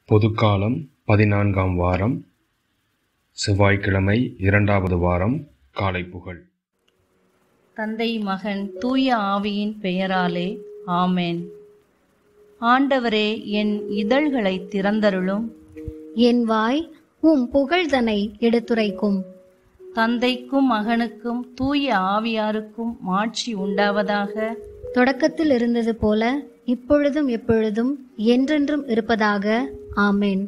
பொதுக்காலம் பதினான்காம் வாரம் செவ்வாய்க்கிழமை இரண்டாவது வாரம் காலைப்புகழ் தந்தை மகன் தூய ஆவியின் பெயராலே ஆமென் ஆண்டவரே என் இதழ்களை திறந்தருளும் என் வாய் உம் புகழ்தனை எடுத்துரைக்கும் தந்தைக்கும் மகனுக்கும் தூய ஆவியாருக்கும் மாட்சி உண்டாவதாக தொடக்கத்தில் இருந்தது போல இப்பொழுதும் எப்பொழுதும் என்றென்றும் இருப்பதாக ஆமென்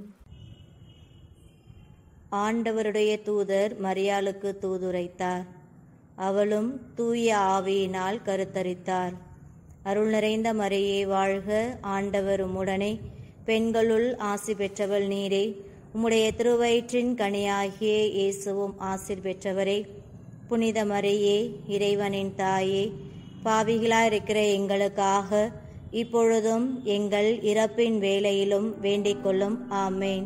ஆண்டவருடைய தூதர் மரியாளுக்கு தூதுரைத்தார் அவளும் தூய ஆவியினால் கருத்தரித்தார் அருள் நிறைந்த மரியே வாழ்க ஆண்டவர் உம்முடனே பெண்களுள் ஆசி பெற்றவள் நீரே உம்முடைய திருவயிற்றின் கனியாகிய இயேசுவும் ஆசிர் பெற்றவரே புனித மரியே இறைவனின் தாயே பாவிகளாயிருக்கிற எங்களுக்காக இப்பொழுதும் எங்கள் இறப்பின் வேளையிலும் வேண்டிக் கொள்ளும் ஆமேன்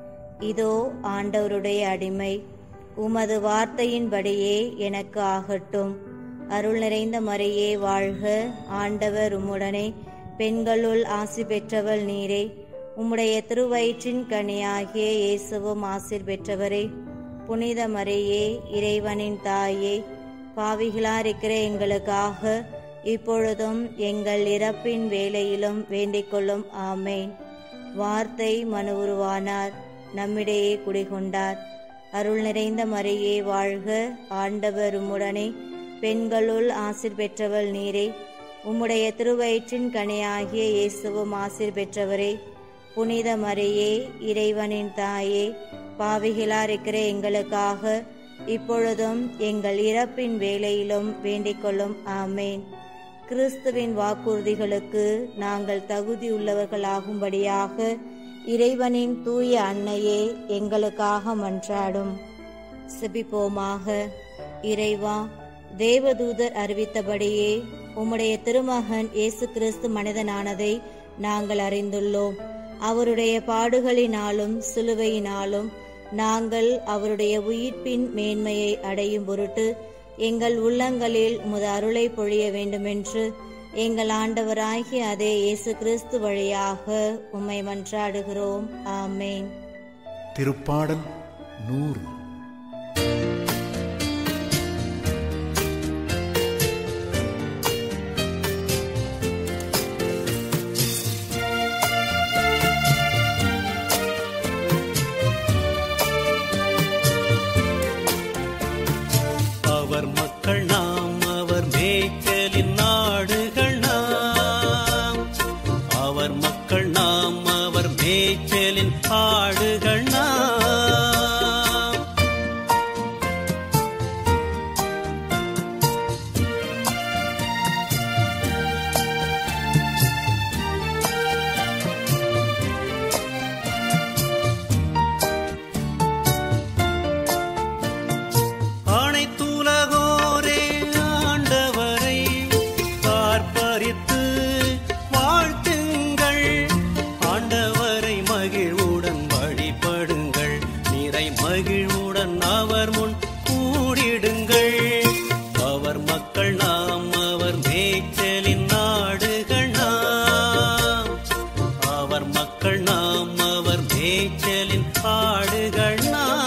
இதோ ஆண்டவருடைய அடிமை உமது வார்த்தையின்படியே எனக்கு ஆகட்டும் அருள் நிறைந்த மரியே வாழ்க ஆண்டவர் உம்முடனே பெண்களுள் ஆசி பெற்றவள் நீரே உம்முடைய திருவயிற்றின் கனியாகிய இயேசுவும் ஆசிர் பெற்றவரே புனித மரியே இறைவனின் தாயே பாவிகளாயிருக்கிற எங்களுக்காக இப்பொழுதும் எங்கள் இறப்பின் வேளையிலும் வேண்டிக் கொள்ளும் ஆமேன் வார்த்தை மனு உருவானார் நம்மிடையே குடிகொண்டார் அருள் நிறைந்த மரியே வாழ்க ஆண்டவர் உம்முடனே பெண்களுள் ஆசிர் பெற்றவள் நீரே உம்முடைய திருவயிற்றின் கனியாகிய இயேசுவும் ஆசிர் பெற்றவரே புனித மரியே இறைவனின் தாயே பாவிகளாயிருக்கிற எங்களுக்காக இப்பொழுதும் எங்கள் இறப்பின் வேளையிலும் வேண்டிக் கொள்ளும் ஆமேன் கிறிஸ்துவின் வாக்குறுதிகளுக்கு நாங்கள் தகுதியுள்ளவர்களாகும்படியாக இறைவனின் தூய அன்னையே எங்களுக்காக மன்றாடும் செபிப்போமாக இறைவா தேவதூதர் அறிவித்தபடியே உம்முடைய திருமகன் இயேசு கிறிஸ்து மனிதனானதை நாங்கள் அறிந்துள்ளோம் அவருடைய பாடுகளினாலும் சிலுவையினாலும் நாங்கள் அவருடைய உயிர்ப்பின் மேன்மையை அடையும் பொருட்டு எங்கள் உள்ளங்களில் உமது அருளை பொழிய வேண்டுமென்று எங்கள் ஆண்டவராகிய அதே இயேசு கிறிஸ்து வழியாக உம்மை மன்றாடுகிறோம் ஆமேன் திருப்பாடல் நூறு அவர் மக்கள் நாம் அவர் மேய்ச்சலின் நாடுகள் நாம் அவர் மக்கள் நாம் அவர் மேய்ச்சலின் ஆடுகள் நாம் அனைத்துலகோரே ஆண்டவரை பார்ப்பரித்து வாழ்த்துங்கள் ஆண்டவரை மகிழ்வுடன் வழிபடுங்கள் நிறை மகிழ்வுடன் அவர் முன் கூடிடுங்கள் அவர் மக்கள் நாம் அவர் மேய்ச்சலின் நாடுகள் நாம் அவர் மக்கள் நாம் அவர் மேய்ச்சலின் ஆடுகள் நாம்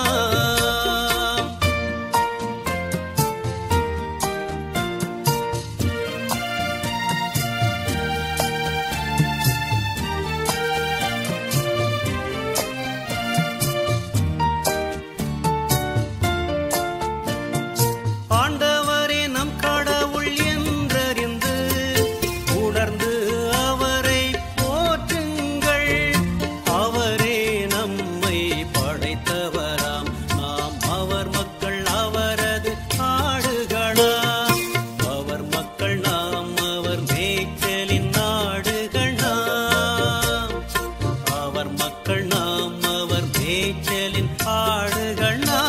ஆண்டவரே நம் கடவுள் என்றறிந்து உணர்ந்து அவரை போற்றுங்கள் அவரே நம்மை படைத்தவராம் நாம் அவர் மக்கள் அவரது ஆடுகளாம் அவர் மக்கள் நாம் அவர் மேய்ச்சலின் நாடுகள் நாம் அவர் மக்கள் நாம் அவர் மேய்ச்சலின் ஆடுகள் நாம்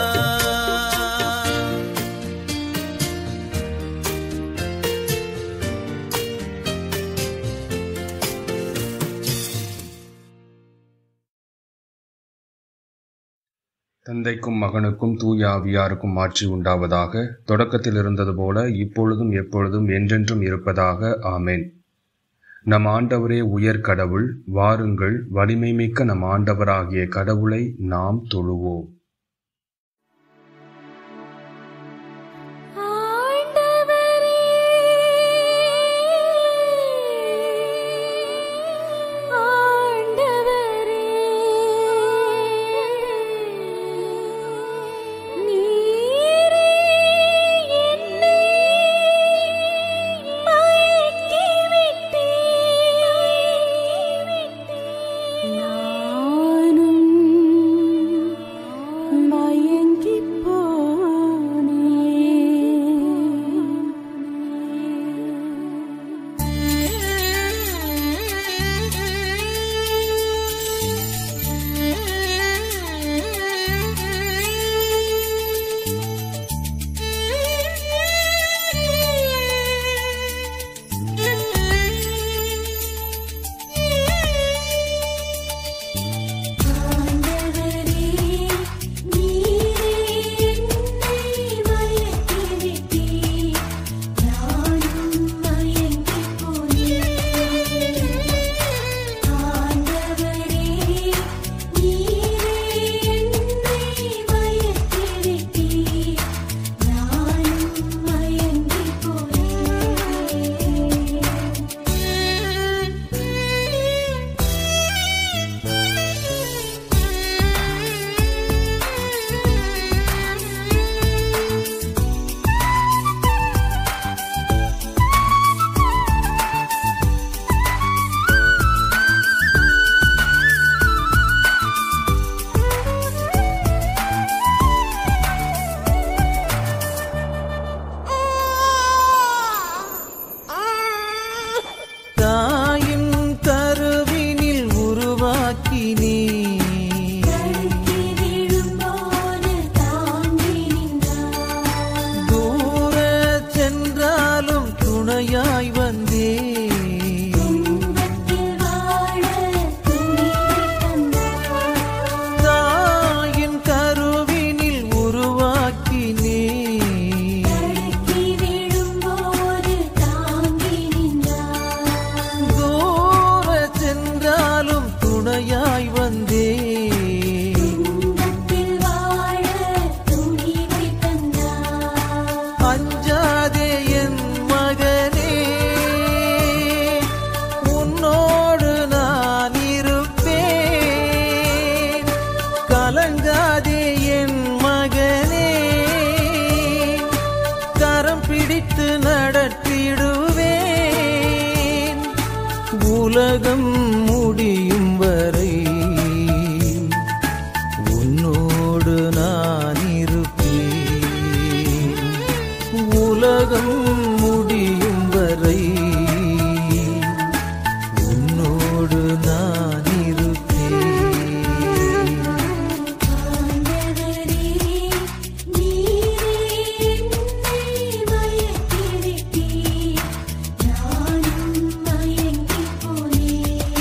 தந்தைக்கும் மகனுக்கும் தூய ஆவியாருக்கும் ஆட்சி உண்டாவதாக தொடக்கத்தில் இருந்தது போல இப்பொழுதும் எப்பொழுதும் என்றென்றும் இருப்பதாக ஆமேன் நம் ஆண்டவரே உயர் கடவுள் வாருங்கள் வலிமை மிக்க நம் ஆண்டவராகிய கடவுளை நாம் தொழுவோம் ஆண்டவரே ஆண்டவரே நீரே என்னை மயக்கி விட்டீர் நானும் மயங்கிப் ஆண்டவரே நீரே என்னை மயக்கி விட்டீர் நானும் மயங்கிப் போனேன் ஆண்டவரே நீரே என்னை மயக்கி விட்டீர் நானும் மயங்கிப் போனேன் தாயின் கருவினில் உருவாக்கினே தடுக்கி விழும்போது தாங்கி நின்றார் தூர சென்றாலும் துணையாய் வந்தே துன்பத்தில் வாழ துணிவை தந்தார் தாயின் கருவினில் உருவாக்கினே தடுக்கி விழும்போது தாங்கி நின்றார் தூர சென்றாலும் துணையாய் வந்தே துன்பத்தில் வாழ துணிவை தந்தார் அஞ்சாதே என் மகனே உன்னோடு நான் இருப்பேன் கலங்காதே என் மகனே கரம் பிடித்து நடத்திடுவேன் உலகம் முடியும் வரை உன்னோடு நான் இருப்பேன் உலகம் முடியும் வரை உன்னோடு நான் இருப்பேன் ஆண்டவரே நீரே என்னை மயக்கி விட்டீர் நானும் மயங்கிப் போனேன்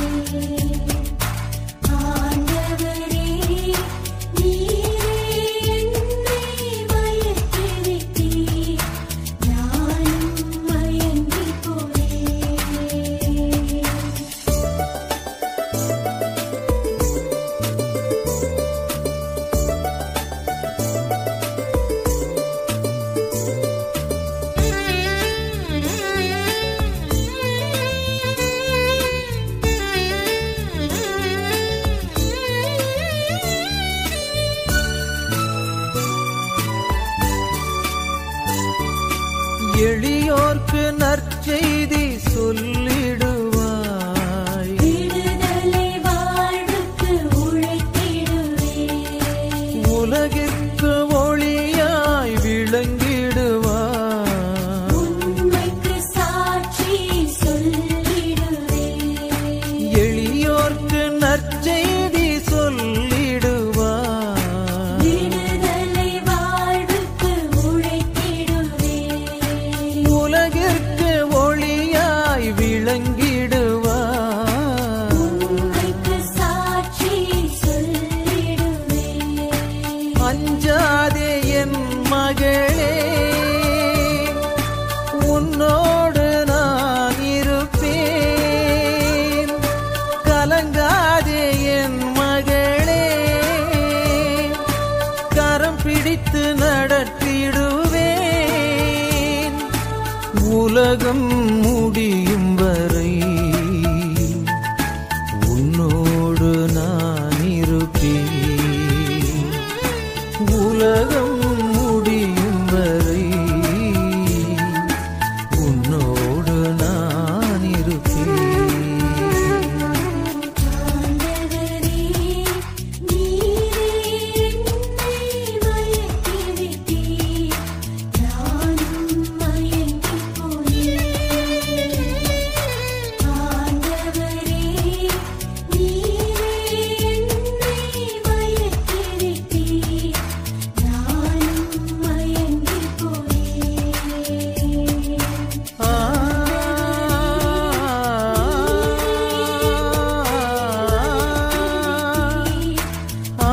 கலங்காதே என் மகளே கரம் பிடித்து நடத்திடுவேன் உலகம் முடியும் வரை உன்னோடு நான் இருப்பேன் உலகம் முடியும் வரை உன்னோடு நான் இருப்பேன் ஆண்டவரே நீரே என்னை மயக்கி விட்டீர் நானும் மயங்கிப் போனேன் ஆண்டவரே நீரே என்னை மயக்கி விட்டீர் நானும் மயங்கிப் போனேன் ஆ ஆ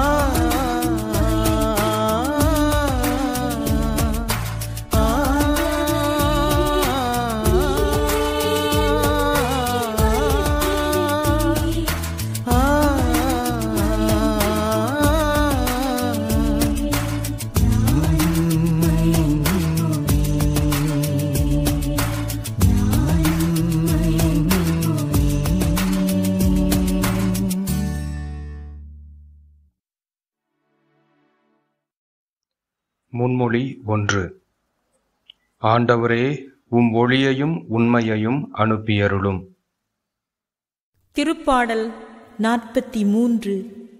முன்மொழி ஒன்று ஆண்டவரே உம் ஒளியையும் உண்மையையும் அனுப்பியருளும் திருப்பாடல் நாற்பத்தி மூன்று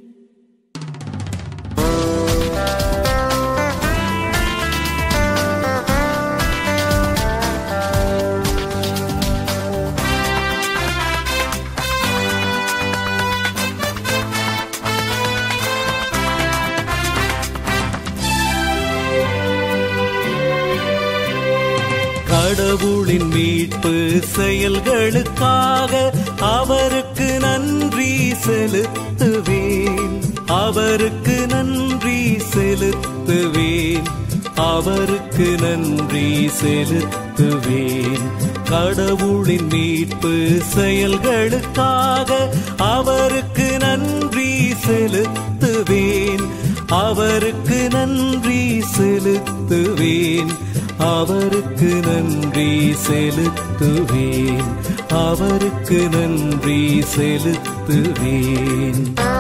கடவுளின் மீட்பு செயல்களுக்காக அவருக்கு நன்றி செலுத்துவேன் அவருக்கு நன்றி செலுத்துவேன் அவருக்கு நன்றி செலுத்துவேன் கடவுளின் மீட்பு செயல்களுக்காக அவருக்கு நன்றி செலுத்துவேன் அவருக்கு நன்றி செலுத்துவேன் அவருக்கு நன்றி செலுத்துவேன் அவருக்கு நன்றி செலுத்துவேன்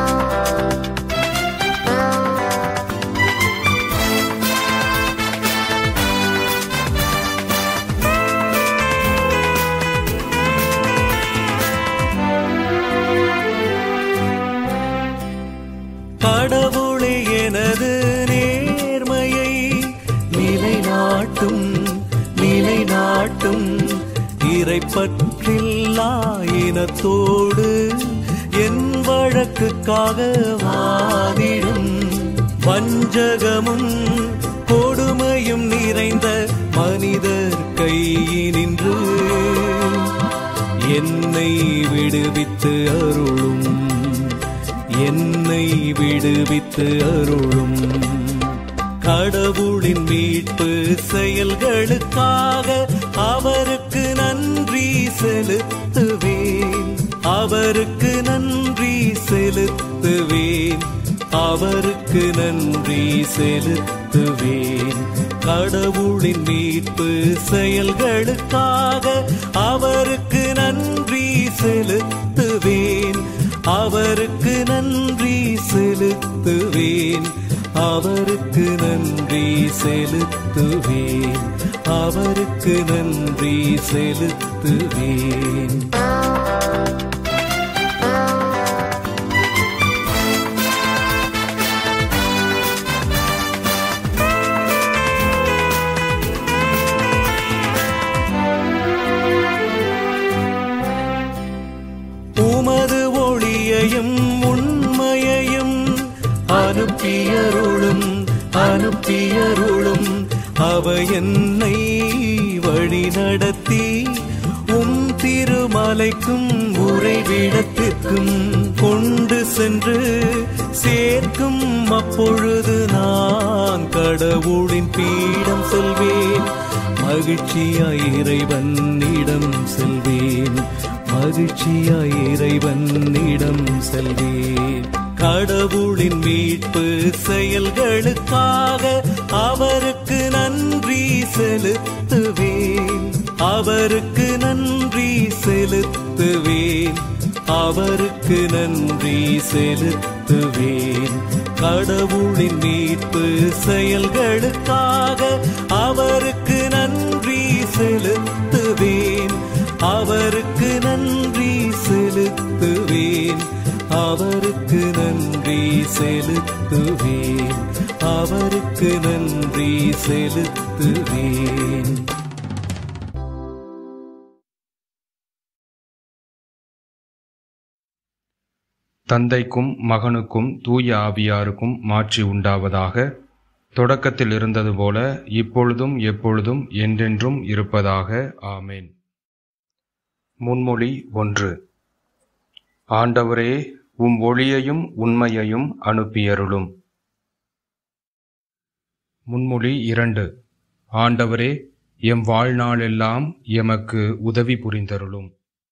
கடவுளே எனது நேர்மையை நிலைநாட்டும் நிலைநாட்டும் இறைப்பற்றில்லா இனத்தோடு என் வழக்குக்காக வாதிடும் வஞ்சகமும் கொடுமையும் நிறைந்த மனிதர் கையினின்று என்னை விடுவித்து அருளும் என்னை விடுவித்து அருளும் கடவுளின் மீட்பு செயல்களுக்காக அவருக்கு நன்றி செலுத்துவேன் அவருக்கு நன்றி செலுத்துவேன் அவருக்கு நன்றி செலுத்துவேன் கடவுளின் மீட்பு செயல்களுக்காக அவருக்கு நன்றி செலுத்துவேன் அவருக்கு நன்றி செலுத்துவேன் அவருக்கு நன்றி செலுத்துவேன் அவருக்கு நன்றி செலுத்துவேன் உமது ஒளியையும் உண்மையையும் அனுப்பியருளும் அனுப்பியருளும் அவ என்னை வழி நடத்தி உம் திருமலைக்கும் உறைவிடத்திற்கும் கொண்டு சென்று சேர்க்கும் அப்பொழுது நான் கடவுளின் பீடம் செல்வேன் மகிழ்ச்சியாய் இறைவனிடம் செல்வேன் மகிழ்ச்சியாய் இறைவனிடம் செல்வேன் கடவுளின் மீட்பு செயல்களுக்காக அவருக்கு நன்றி செலுத்துவேன் அவருக்கு நன்றி செலுத்துவேன் அவருக்கு நன்றி செலுத்துவேன் கடவுளின் மீட்பு செயல்களுக்காக அவருக்கு நன்றி செலுத்துவேன் அவருக்கு நன்றி செலுத்துவேன் அவருக்கு நன்றி செலுத்துவேன் அவருக்கு நன்றி செலுத்துவேன் தந்தைக்கும் மகனுக்கும் தூய ஆவியாருக்கும் மாட்சி உண்டாவதாக தொடக்கத்தில் இருந்தது போல இப்பொழுதும் எப்பொழுதும் என்றென்றும் இருப்பதாக ஆமேன் முன்மொழி ஒன்று ஆண்டவரே உம் ஒளியையும் உண்மையையும் அனுப்பியருளும் முன்மொழி இரண்டு ஆண்டவரே எம் வாழ்நாளெல்லாம் எமக்கு உதவி புரிந்தருளும்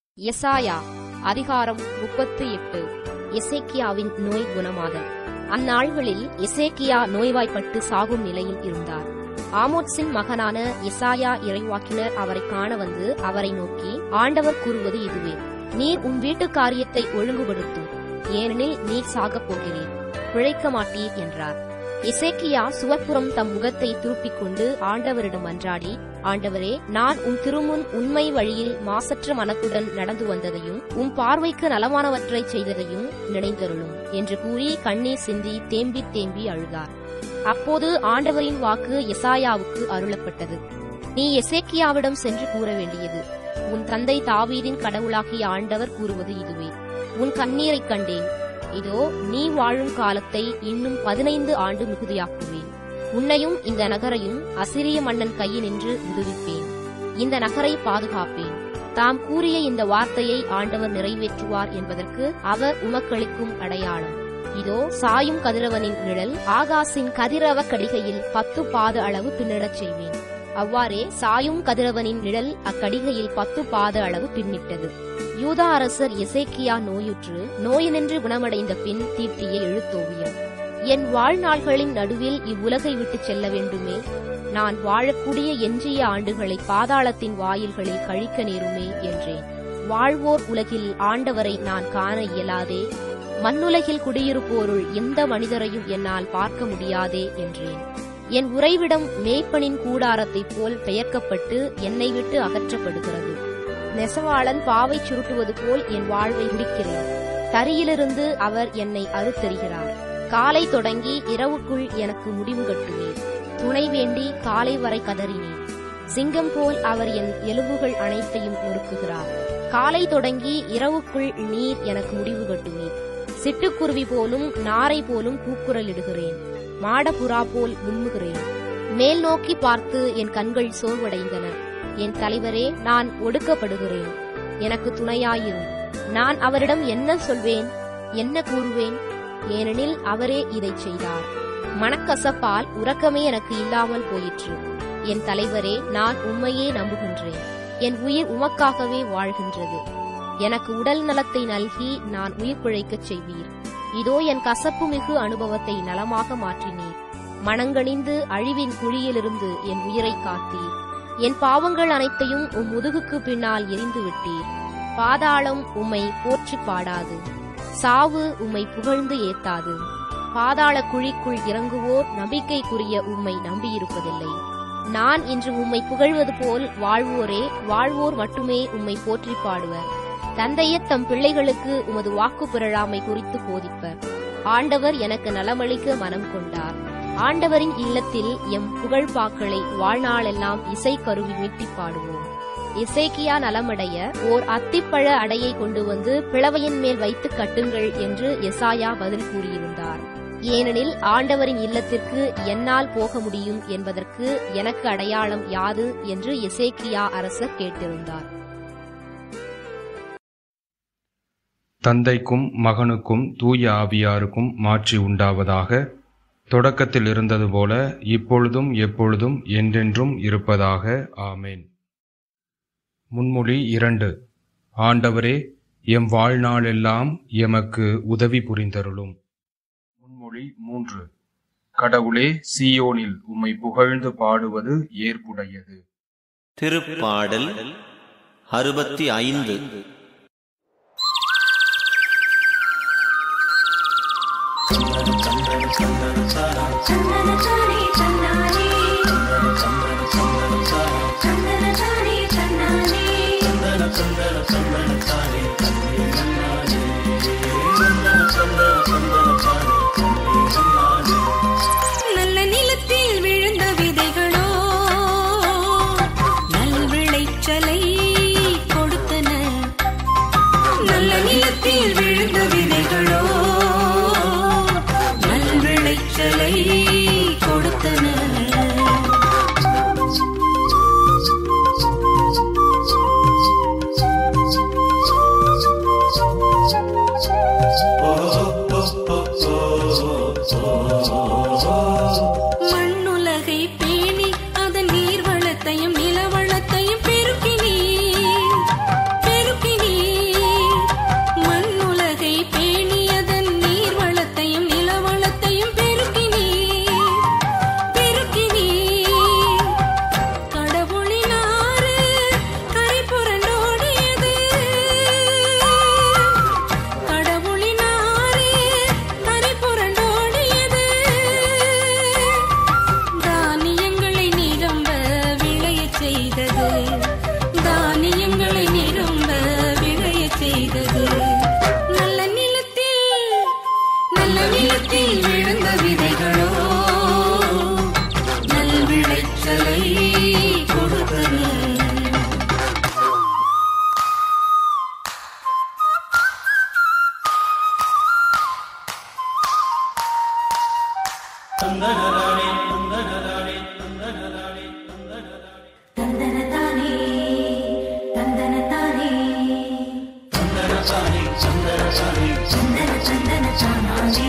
எசாயா அதிகாரம் முப்பத்து எட்டு எசேக்கியாவின் நோய் குணமாதல் அந்நாள்களில் எசேக்கியா நோய்வாய்ப்பட்டு சாகும் நிலையில் இருந்தார் ஆமோத்ஸின் மகனான எசாயா இறைவாக்கினர் அவரை காண வந்து அவரை நோக்கி ஆண்டவர் கூறுவது இதுவே நீர் உன் வீட்டு காரியத்தை ஒழுங்குபடுத்தும் ஏனெனில் நீர் சாகப் போகிறீர் பிழைக்க மாட்டீர் என்றார் எசேக்கியா சுவர்ப்புறம் தம் முகத்தை திருப்பிக் கொண்டு ஆண்டவரிடம் மன்றாடி ஆண்டவரே நான் உம் திருமுன் உண்மை வழியில் மாசற்ற மனத்துடன் நடந்து வந்ததையும் உம் பார்வைக்கு நலமானவற்றை செய்ததையும் நினைந்தருளும் என்று கூறி கண்ணீர் சிந்தி தேம்பி தேம்பி அழுதார் அப்போது ஆண்டவரின் வாக்கு எசாயாவுக்கு அருளப்பட்டது நீ எசேக்கியாவிடம் சென்று கூற வேண்டியது உன் தந்தை தாவீதின் கடவுளாகிய ஆண்டவர் கூறுவது இதுவே உன் கண்ணீரைக் கண்டேன் இதோ நீ வாழும் காலத்தை இன்னும் பதினைந்து ஆண்டு மிகுதியாக்குவேன் உன்னையும் இந்த நகரையும் அசிரிய மன்னன் கையினின்று விடுவிப்பேன் இந்த நகரை பாதுகாப்பேன் தாம் கூறிய இந்த வார்த்தையை ஆண்டவர் நிறைவேற்றுவார் என்பதற்கு அவர் உமக்களிக்கும் அடையாளம் இதோ சாயும் கதிரவனின் நிழல் ஆகாசின் கதிரவ கடிகையில் பத்து பாத அளவு பின்னிடச் செய்வேன் அவ்வாறே சாயும் கதிரவனின் நிழல் அக்கடிகையில் பத்து பாத அளவு பின்னிட்டது யூதா அரசர் எசேக்கியா நோயுற்று நோயினின்று குணமடைந்த பின் தீட்டிய எழுத்தோவியம் என் வாழ்நாள்களின் நடுவில் இவ்வுலகை விட்டுச் செல்ல வேண்டுமே நான் வாழக்கூடிய எஞ்சிய ஆண்டுகளை பாதாளத்தின் வாயில்களில் கழிக்க நேருமே என்றேன் வாழ்வோர் உலகில் ஆண்டவரை நான் காண இயலாதே மண்ணுலகில் குடியிருப்போருள் எந்த மனிதரையும் என்னால் பார்க்க முடியாதே என்றேன் என் உறைவிடம் மேய்ப்பனின் கூடாரத்தைப் போல் பெயர்க்கப்பட்டு என்னை விட்டு அகற்றப்படுகிறது நெசவாளன் பாவை சுருட்டுவது போல் என் வாழ்வை முடிக்கிறேன் தரியிலிருந்து அவர் என்னை அறுத்தெறிகிறார் காலை தொடங்கி இரவுக்குள் எனக்கு முடிவு கட்டுவீர் துணை வேண்டி காலை வரை கதறினேன் சிங்கம் போல் அவர் என் எலும்புகள் அனைத்தையும் நொறுக்குகிறார் காலை தொடங்கி இரவுக்குள் நீர் எனக்கு முடிவு கட்டுவீர் சிட்டுக்குருவி போலும் நாரை போலும் கூக்குரலிடுகிறேன் மாடப்புறா போல் விம்முகிறேன் மேல் நோக்கி பார்த்து என் கண்கள் சோர்வடைந்தன என் தலைவரே நான் ஒடுக்கப்படுகிறேன் எனக்கு துணையாயிரும் நான் அவரிடம் என்ன சொல்வேன் என்ன கூறுவேன் ஏனெனில் அவரே இதைச் செய்தார் மனக்கசப்பால் உறக்கமே எனக்கு இல்லாமல் போயிற்று என் தலைவரே நான் உம்மையே நம்புகின்றேன் என் உயிர் உமக்காகவே வாழ்கின்றது எனக்கு உடல் நலத்தை நல்கி நான் உயிர் பிழைக்கச் செய்வீர் இதோ என் கசப்பு மிகு அனுபவத்தை நலமாக மாற்றினீர் மனங்கணிந்து அழிவின் குழியிலிருந்து என் உயிரை காத்தீர் என் பாவங்கள் அனைத்தையும் உம் முதுகுக்கு பின்னால் எரிந்து விட்டீர் பாதாளம் உம்மை போற்றி பாடாது சாவு உம்மை புகழ்ந்து ஏத்தாது பாதாள குழிக்குள் இறங்குவோர் நம்பிக்கைக்குரிய உம்மை நம்பியிருப்பதில்லை நான் இன்று உம்மை புகழ்வது போல் வாழ்வோரே வாழ்வோர் மட்டுமே உம்மை போற்றி பாடுவர் தந்தையர் தம் பிள்ளைகளுக்கு உமது வாக்கு பிறழாமை குறித்து போதிப்பர் ஆண்டவர் எனக்கு நலமளிக்க மனம் கொண்டார் ஆண்டவரின் இல்லத்தில் எம் புகழ்பாக்களை வாழ்நாளெல்லாம் இசை கருவி மீட்டி பாடுவோம் இசைக்கியா நலமடைய ஓர் அத்திப்பழ அடையை கொண்டு வந்து பிளவையின் மேல் வைத்து கட்டுங்கள் என்று எசாயா பதில் கூறியிருந்தார் ஏனெனில் ஆண்டவரின் இல்லத்திற்கு என்னால் போக முடியும் என்பதற்கு எனக்கு அடையாளம் யாது என்று எசேக்கியா அரசர் கேட்டிருந்தார் தந்தைக்கும் மகனுக்கும் தூய ஆவியாருக்கும் மாட்சி உண்டாவதாக தொடக்கத்தில் இருந்தது போல இப்பொழுதும் எப்பொழுதும் என்றென்றும் இருப்பதாக ஆமேன் முன்மொழி இரண்டு ஆண்டவரே எம் வாழ்நாளெல்லாம் எமக்கு உதவி புரிந்தருளும் முன்மொழி மூன்று கடவுளே சீயோனில் உம்மை புகழ்ந்து பாடுவது ஏற்புடையது திருப்பாடல் அறுபத்தி ஐந்து சந்தனச்சாரி சன்னாரி சந்தனச்சாரி சன்னாரி நல்ல நிலத்தில் விழுந்த விதைகளோ நல் விளைச்சலை கொடுத்தன நல்ல நிலத்தில் விழுந்த விதைகளோ நல் விளைச்சலை கொடுத்தன மண்ணுலகை பேணி அதன் நீர் வளத்தையும் நில வளத்தையும் பெருக்கினீர் பெருக்கினீர் மண்ணுலகை பேணி அதன் நீர் வளத்தையும் நில வளத்தையும் பெருக்கினீர் பெருக்கினீர் கடவுளினாறு கரை புரண்டோடியது கடவுளினாறு கரை புரண்டோடியது தானியங்களை நிரம்ப விளையச் செய்தது தானியங்களை நிரம்ப விளையச் செய்தது நல்ல நிலத்தில் நல்ல நிலத்தில் விழுந்த விதைகளோ நல் விளைச்சலை கொடுத்தன தந்தனதானே தந்தனதானே சந்தன சந்தன சானானே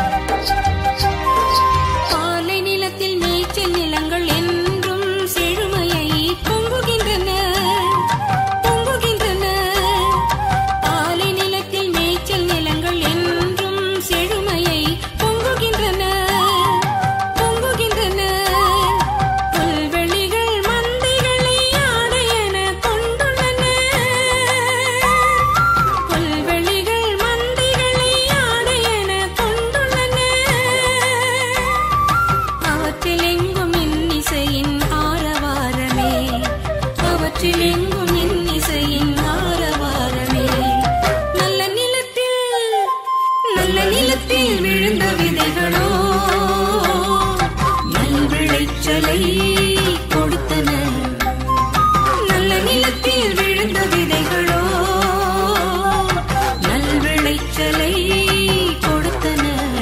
பாலை நிலத்தில் மேய்ச்சல் நிலங்கள் என்றும் செழுமையை பொங்குகின்றன பொங்குகின்றன பாலை நிலத்தில் மேய்ச்சல் நிலங்கள் என்றும் செழுமையை பொங்குகின்றன பொங்குகின்றன புல்வெளிகள் மந்தைகளை ஆடையென கொண்டுள்ளன புல்வெளிகள் மந்தைகளை ஆடையென கொண்டுள்ளன அவற்றிலெங்கும் இன்னிசையின் ஆரவாரமே அவற்றிலெங்கும் இன்னிசையின் ஆரவாரமே நல்ல நிலத்தில் நல்ல நிலத்தில் விழுந்த விதைகளோ நல் விளைச்சலை கொடுத்தன நல்ல நிலத்தில் விழுந்த விதைகளோ நல் விளைச்சலை கொடுத்தன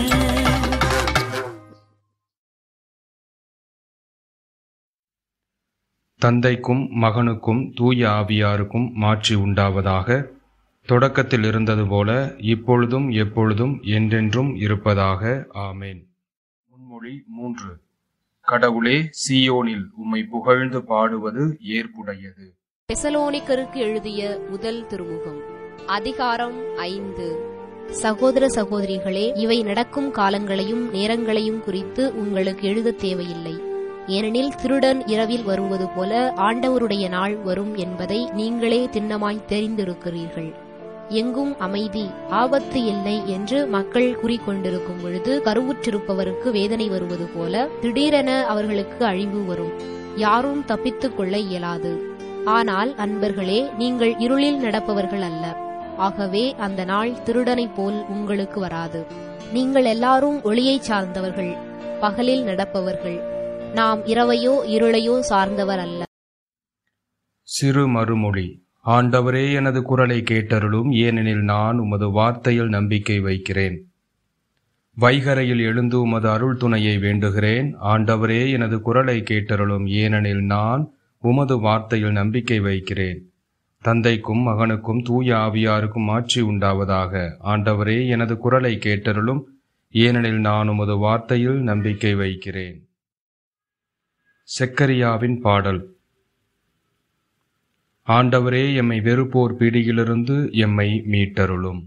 தந்தைக்கும் மகனுக்கும் தூய ஆவியாருக்கும் மாட்சி உண்டாவதாக தொடக்கத்தில் இருந்தது போல இப்பொழுதும் எப்பொழுதும் என்றென்றும் இருப்பதாக ஆமேன் முன்மொழி மூன்று கடவுளே சீயோனில் உம்மை புகழ்ந்து பாடுவது ஏற்புடையது தெசலோனிக்கருக்கு எழுதிய முதல் திருமுகம் அதிகாரம் ஐந்து சகோதர சகோதரிகளே இவை நடக்கும் காலங்களையும் நேரங்களையும் குறித்து உங்களுக்கு எழுதத் தேவையில்லை ஏனெனில் திருடன் இரவில் வருவது போல ஆண்டவருடைய நாள் வரும் என்பதை நீங்களே திண்ணமாய் தெரிந்திருக்கிறீர்கள் எங்கும் அமைதி ஆபத்து இல்லை என்று மக்கள் கூறிக்கொண்டிருக்கும் பொழுது கருவுற்றிருப்பவருக்கு வேதனை வருவது போல திடீரென அவர்களுக்கு அழிவு வரும் யாரும் தப்பித்துக் கொள்ள இயலாது ஆனால் அன்பர்களே நீங்கள் இருளில் நடப்பவர்கள் அல்ல ஆகவே அந்த நாள் திருடனைப் போல் உங்களுக்கு வராது நீங்கள் எல்லாரும் ஒளியைச் சார்ந்தவர்கள் பகலில் நடப்பவர்கள் நாம் இரவையோ இருளையோ சார்ந்தவர் அல்ல சிறு மறுமொழி ஆண்டவரே எனது குரலை கேட்டருளும் ஏனெனில் நான் உமது வார்த்தையில் நம்பிக்கை வைக்கிறேன் வைகரையில் எழுந்து உமது அருள் துணையை வேண்டுகிறேன் ஆண்டவரே எனது குரலை கேட்டருளும் ஏனெனில் நான் உமது வார்த்தையில் நம்பிக்கை வைக்கிறேன் தந்தைக்கும் மகனுக்கும் தூய ஆவியாருக்கும் ஆட்சி உண்டாவதாக ஆண்டவரே எனது குரலை கேட்டருளும் ஏனெனில் நான் உமது வார்த்தையில் நம்பிக்கை வைக்கிறேன் செக்கரியாவின் பாடல் ஆண்டவரே எம்மை வெறுப்போர் பிடியிலிருந்து எம்மை மீட்டருளும்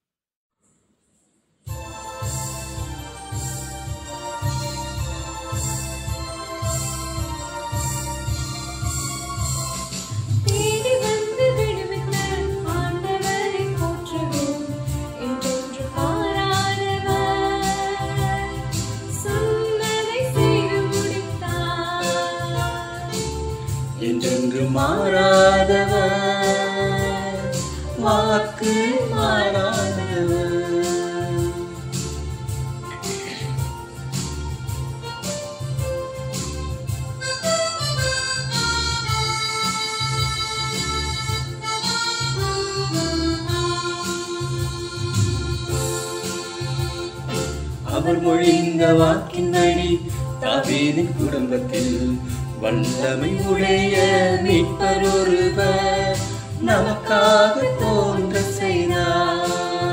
தேடி வந்து விடுவித்த ஆண்டவரை போற்றுவோம் என்றொன்று மாறாதவர் சொன்னதை செய்து முடித்தார் என்றென்று மாறாதவர் வாக்கு மாறாதவர் அவர் மொழிந்த வாக்கின்படி தாவீதின் குடும்பத்தில் வல்லமை உடைய மீட்பர் ஒருவர் நமக்காக தோன்ற செய்தார்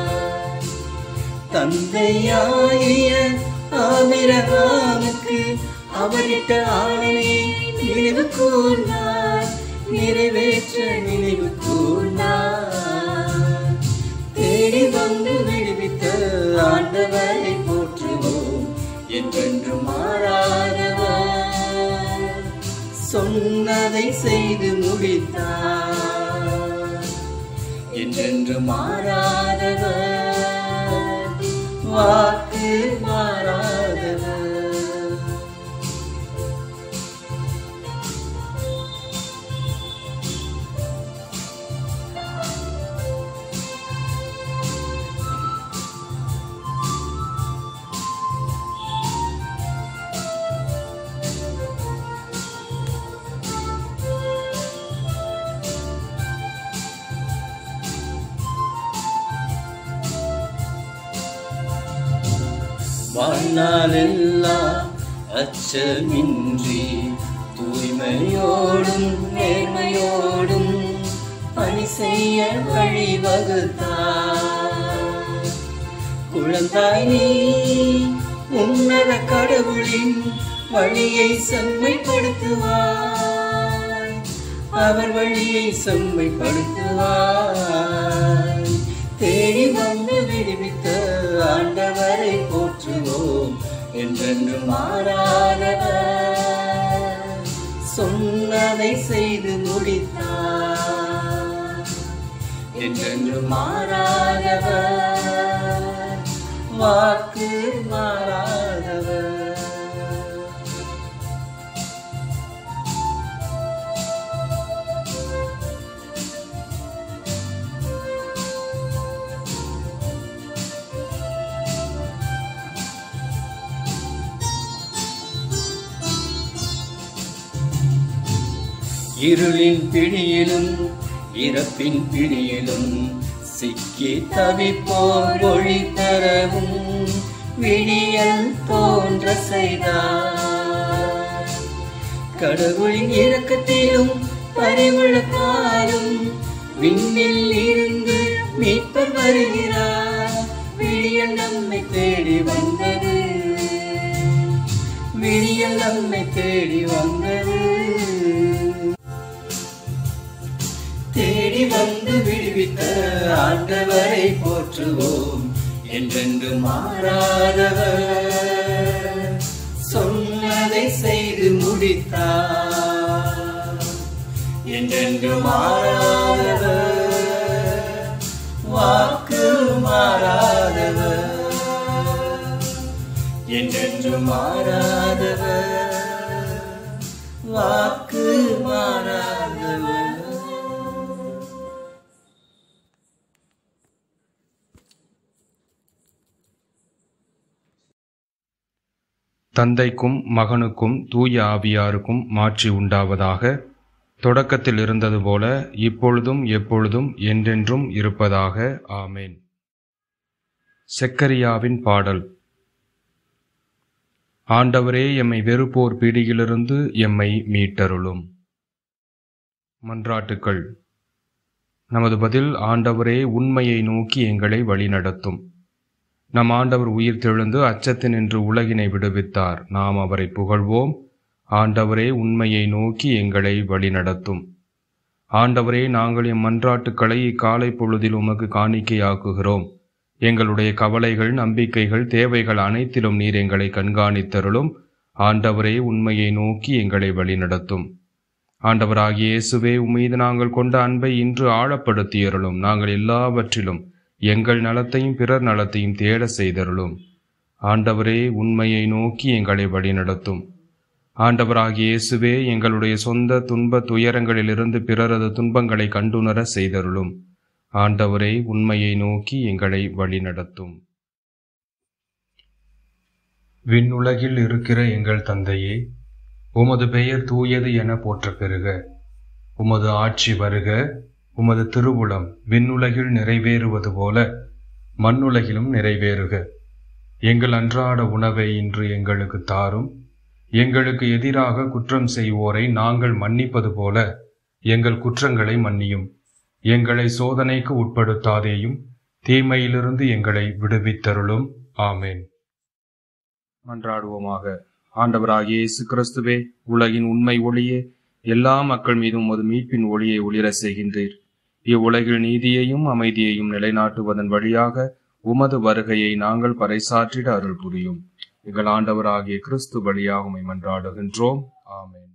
தந்தையாகிய ஆபிரகாமுக்கு அவரிட்ட ஆணை நினைவு கூர்ந்தார் நிறைவேற்ற நினைவு கூர்ந்தார் தேடி வந்து விடுவித்த ஆண்டவரை போற்றுவோம் என்றென்று மாறாதவர் சொன்னதை செய்து முடித்தார் என்றென்று மாறாதவர் வாக்கு மாறாதவர் வாழ்நாளெல்லாம் அச்சமின்றி தூய்மையோடும் நேர்மையோடும் பணி செய்ய வழிவகுத்தார் குழந்தாய் நீ உன்னத கடவுளின் வழியை செம்மைப்படுத்துவாய் அவர் வழியை செம்மைப்படுத்துவாய் தேடி வந்து விடுவித்த ஆண்டவரை போற்றுவோம் என்றென்று மாறாதவர் சொன்னதை செய்து முடித்தார் என்றென்று மாறாதவர் வாக்கு மாறாதவர் இருளின் பிடியிலும் இறப்பின் பிடியிலும் சிக்கி தவிப்போர் ஒளி தரவும் விடியல் தோன்ற செய்தார் கடவுளின் இரக்கத்திலும் பரிவுள்ளத்தாலும் விண்ணில் இருந்து மீட்பர் வருகிறார் விடியல் நம்மை தேடி வந்தது விடியல் நம்மை தேடி வந்தது தேடி வந்து விடுவித்த ஆண்டவரை போற்றுவோம் என்றென்று மாறாதவர் சொன்னதை செய்து முடித்தார் என்றென்று மாறாதவர் வாக்கு மாறாதவர் என்றென்று மாறாதவர் வாக்கு மாறாதவர் தந்தைக்கும் மகனுக்கும் தூய ஆவியாருக்கும் மாட்சி உண்டாவதாக தொடக்கத்தில் இருந்தது போல இப்பொழுதும் எப்பொழுதும் என்றென்றும் இருப்பதாக ஆமேன் செக்கரியாவின் பாடல் ஆண்டவரே எம்மை வெறுப்போர் பிடியிலிருந்து எம்மை மீட்டருளும் மன்றாட்டுக்கள் நமது பதில் ஆண்டவரே உண்மையை நோக்கி எங்களை வழிநடத்தும் நம் ஆண்டவர் உயிர் தெழுந்து அச்சத்தினின்று உலகினை விடுவித்தார் நாம் அவரை புகழ்வோம் ஆண்டவரே உண்மையை நோக்கி எங்களை வழிநடத்தும் ஆண்டவரே நாங்கள் எம் மன்றாட்டுக்களை இக்காலை பொழுதில் உமக்கு காணிக்கையாக்குகிறோம் எங்களுடைய கவலைகள் நம்பிக்கைகள் தேவைகள் அனைத்திலும் நீர் எங்களை கண்காணித்தருளும் ஆண்டவரே உண்மையை நோக்கி எங்களை வழிநடத்தும் ஆண்டவராகிய இயேசுவே உம்மீது நாங்கள் கொண்ட அன்பை இன்று ஆழப்படுத்தியருளும் நாங்கள் எல்லாவற்றிலும் எங்கள் நலத்தையும் பிறர் நலத்தையும் தேட செய்தருளும் ஆண்டவரே உண்மையை நோக்கி எங்களை வழிநடத்தும் ஆண்டவராகிய இயேசுவே எங்களுடைய சொந்த துன்ப துயரங்களிலிருந்து பிறரது துன்பங்களை கண்டுணர செய்தருளும் ஆண்டவரே உண்மையை நோக்கி எங்களை வழிநடத்தும் விண்ணுலகில் இருக்கிற எங்கள் தந்தையே உமது பெயர் தூயது என போற்ற பெறுக உமது ஆட்சி வருக உமது திருவுளம் விண்ணுலகில் நிறைவேறுவது போல மண்ணுலகிலும் நிறைவேறுக எங்கள் அன்றாட உணவை இன்று எங்களுக்கு தாரும் எங்களுக்கு எதிராக குற்றம் செய்வோரை நாங்கள் மன்னிப்பது போல எங்கள் குற்றங்களை மன்னியும் எங்களை சோதனைக்கு உட்படுத்தாதேயும் தீமையிலிருந்து எங்களை விடுவித்தருளும் ஆமேன் மன்றாடுவோமாக ஆண்டவராகிய இயேசு கிறிஸ்துவே உலகின் உண்மை ஒளியே எல்லா மக்கள் மீதும் உமது மீட்பின் ஒளியை ஒளிர செய்கின்றீர் இவ்வுலகில் நீதியையும் அமைதியையும் நிலைநாட்டுவதன் வழியாக உமது வருகையை நாங்கள் பறைசாற்றிட அருள் புரியும் எங்கள் ஆண்டவராகிய கிறிஸ்து வழியாக உம்மை மன்றாடுகின்றோம் ஆமென்